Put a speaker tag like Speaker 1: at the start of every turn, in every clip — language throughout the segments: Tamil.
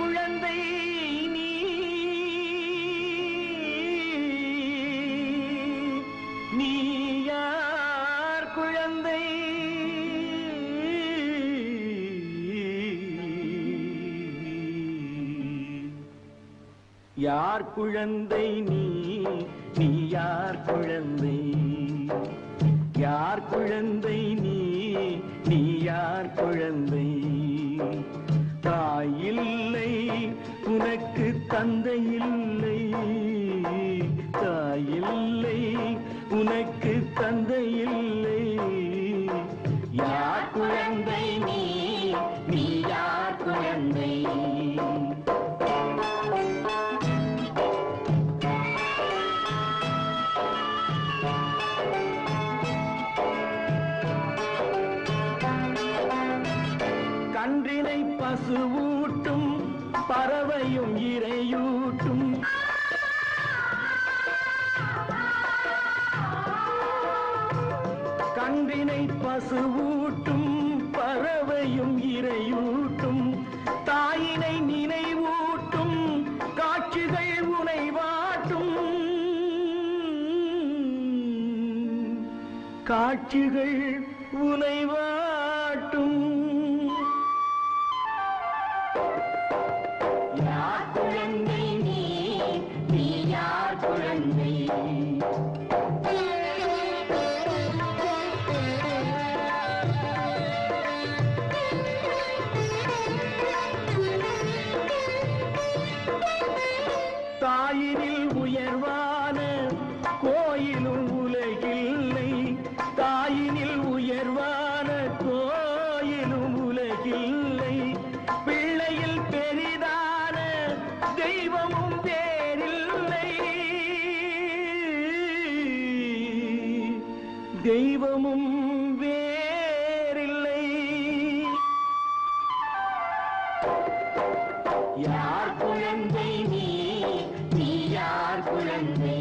Speaker 1: குழந்தை நீ நீ யார் குழந்தை யார் குழந்தை நீ நீ யார் குழந்தை யார் குழந்தை நீ நீ யார் குழந்தை தாயில்லை உனக்கு தந்தை இல்லை தாயில்லை உனக்கு தந்தை இல்லை யார் குழந்தை நீ நீ யார் குழந்தை கன்றினை பசுவூட்டும் பறவையும் இரையூட்டும் கன்றினை பசுவூட்டும் பறவையும் இரையூட்டும் தாயினை நினைவூட்டும் காட்சிகள் உனைவாட்டும் காட்சிகள் உனைவாட்டும் யார் குழந்தை நீ நீ யார் குழந்தை தாயினில் உயர்வான கோயிலும் உலகில்லை தாயினில் உயர்வான கோயிலும் உலகில்லை பிள்ளையில் பெரிதான தெய்வமும் வேறில்லை தெய்வமும் வேறில்லை யார் குழந்தை நீ நீ யார் குழந்தை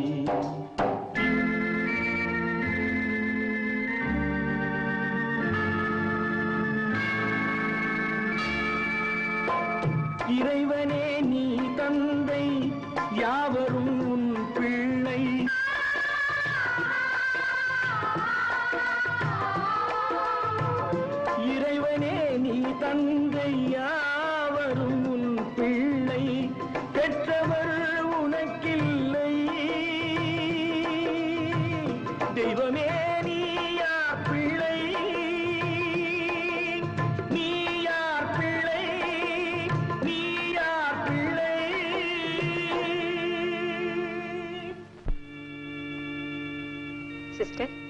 Speaker 1: இறைவனே நீ தந்தை யாவரும் உன் பிள்ளை இறைவனே நீ தந்தை யாவரும் உன் பிள்ளை பெற்றவர் உனக்கில்லை தெய்வமே நீ யார் பிள்ளை நீ யார் பிள்ளை நீ யார் பிள்ளை
Speaker 2: சிஸ்டர்